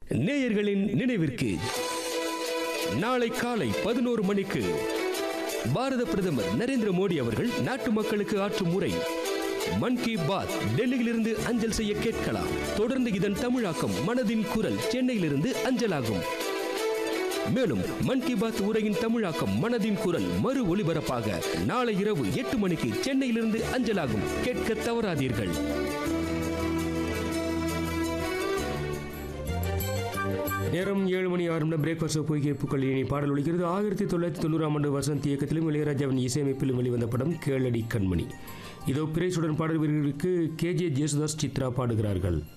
நேயர்களின் நினைவிற்கு நாளை காலை பதினோரு மணிக்கு பாரத பிரதமர் நரேந்திர மோடி அவர்கள் நாட்டு மக்களுக்கு ஆற்றும் உரை மன் கி பாத் டெல்லியிலிருந்து அஞ்சல் செய்ய கேட்கலாம் தொடர்ந்து இதன் தமிழாக்கம் மனதின் குரல் சென்னையிலிருந்து அஞ்சலாகும் மேலும் மன் கி பாத் உரையின் தமிழாக்கம் மனதின் குரல் மறு ஒளிபரப்பாக நாளை இரவு எட்டு மணிக்கு சென்னையிலிருந்து அஞ்சலாகும் கேட்க தவறாதீர்கள் நேரம் ஏழு மணி ஆறு நிமிடம் பிரேக்ஃபாஸ்ட் பொய்கை பூக்கள் இனி பாடல் ஒழிக்கிறது ஆயிரத்தி தொள்ளாயிரத்தி தொண்ணூறாம் ஆண்டு வசந்த் இயக்கத்திலும் இளையராஜாவின் இசையமைப்பிலும் வெளிவந்த படம் கேளடி கண்மணி இதோ பிரேசுடன் பாடல் வீரர்களுக்கு கேஜே ஜேசுதாஸ் சித்ரா பாடுகிறார்கள்